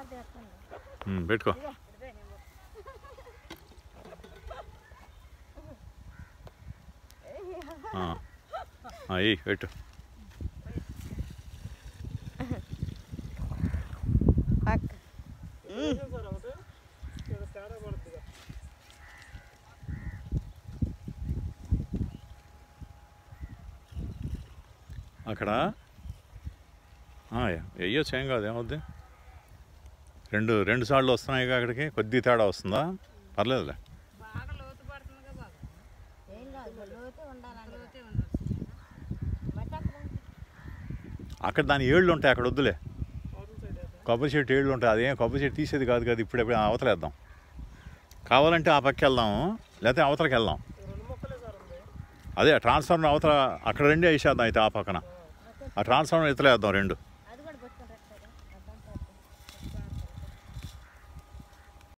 ఉమ్, పెట్టుకో ఆ. ఆ, ఇయ్యి పెట్టు పక్క అక్కడ వెయ్యొచ్చు ఏం కాదు ఏమవుద్ది రెండు రెండు సార్లు వస్తున్నాయి అక్కడికి కొద్ది తేడా వస్తుందా పర్లేదులే బాగా లోతు పడుతుందిగా బాగా ఏం కాదు లోతే ఉండాలండి లోతే ఉండాలి మట్టి అక్కడ ఉంది. అక్కడ దాని ఏళ్ళు ఉంటాయి అక్కడ వద్దులే కొబ్బరి చెట్టు ఏళ్ళు ఉంటాయి అదేం కొబ్బరి చెట్టు తీసేది కాదు కదా ఇప్పుడు ఎప్పుడు అవతలేద్దాం కావాలంటే ఆ పక్కకి వెళ్దాం లేకపోతే అవతలకి వెళ్దాం అదే ట్రాన్స్ఫార్మర్ అవతల అక్కడ రెండే వేసేద్దాం అయితే ఆ పక్కన ఆ ట్రాన్స్ఫార్మర్ ఎత్తలేద్దాం రెండు